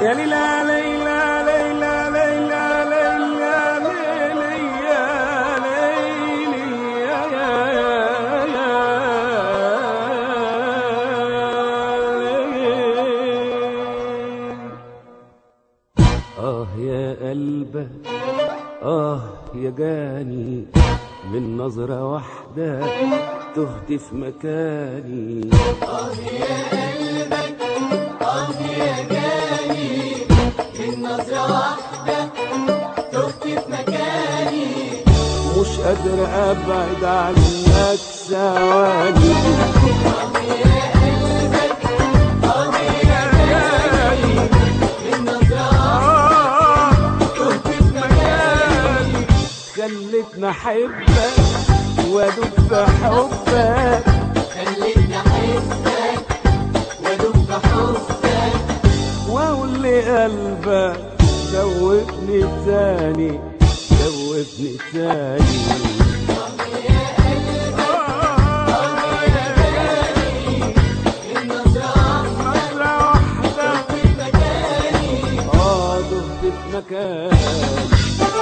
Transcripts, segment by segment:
يا ليلى ليلى ليلى ليلى ليلى ليلى يا ليلي يا يا يا آه يا قلبك آه يا جاني من نظرة واحدة تهت في مكاني مش قادر ابعد عنك ثواني آه، تهت في مكاني خلتني احبك وادوب في حبك خليتني احبك وادوب في حبك واقول لقلبك دوبني تاني دوبني تاني نظرة واحدة اه دهت في مكاني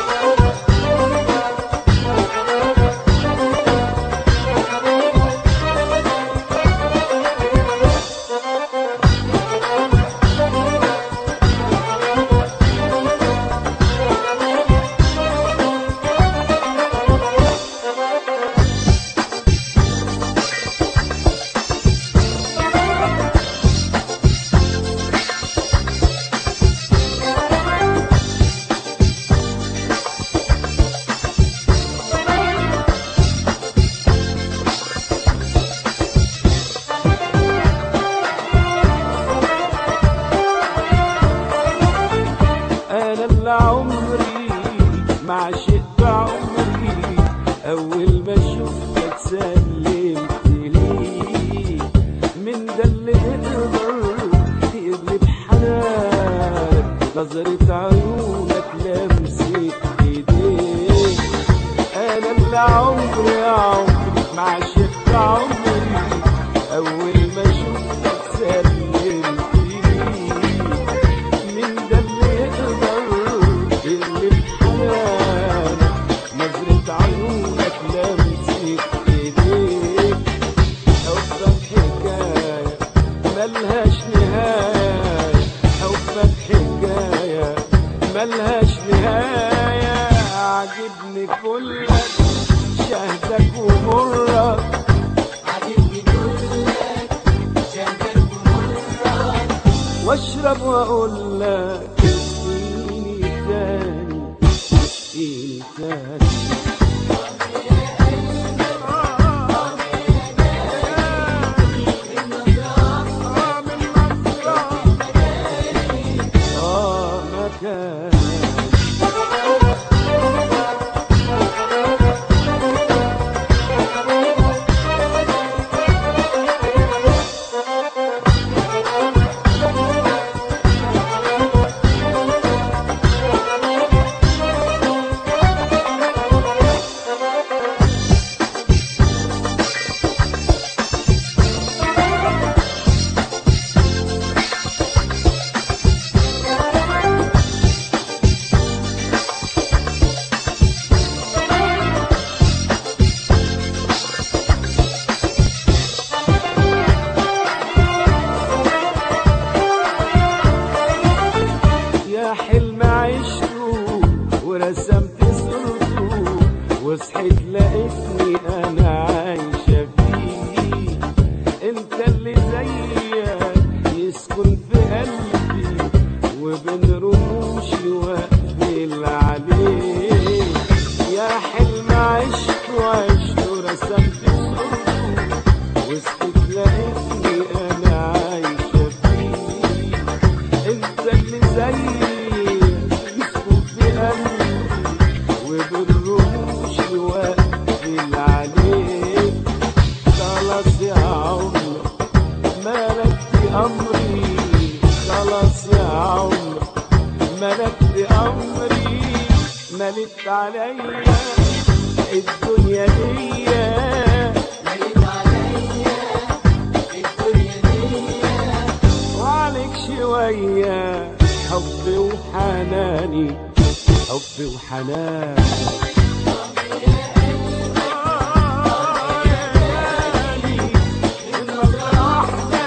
انا اللي عمري ما عشقت عمري اول ما شفتك سلمت لي من ده اللي يقدر يقلب حنانك نظرة عيونك لمسة ايديك انا اللي عمري يا عمري ما عشقت عمري اول ما شفتك سلمت لي من ده اللي يقدر يقلب حنانك نظرة عيونك لمسة ايديك حبك حكاية ملهاش نهاية حبك حكاية ملهاش نهاية عجبني كلك شهدك ومرك عجبني كلك شهدك ومرك واشرب واقول لك اديني تاني اديني تاني آه مكان يا حلم عشته ورسمت صورته وصحيت لقيتني انا عايشة فيه انت اللي زيك يسكن في قلبي وبين رموشي واقفل عليه يا حلم عشته عشته رسمت صورته وصحيت لقيتني انا عايشة فيه انت اللي زيي يسكن في قلبي وبالرموش واقفل عليك خلاص يا عمر ملكت امري خلاص يا عمر ملكت امري ملكت عليا الدنيا دي مليت عليا الدنيا دي وعليك شوية حنان آه يا غالي من نظرة واحدة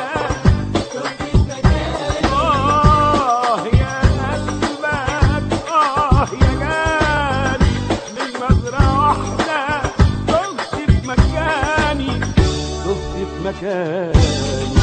آه يا قلبك آه يا غالي من نظرة واحدة تهت في مكاني تهت في مكاني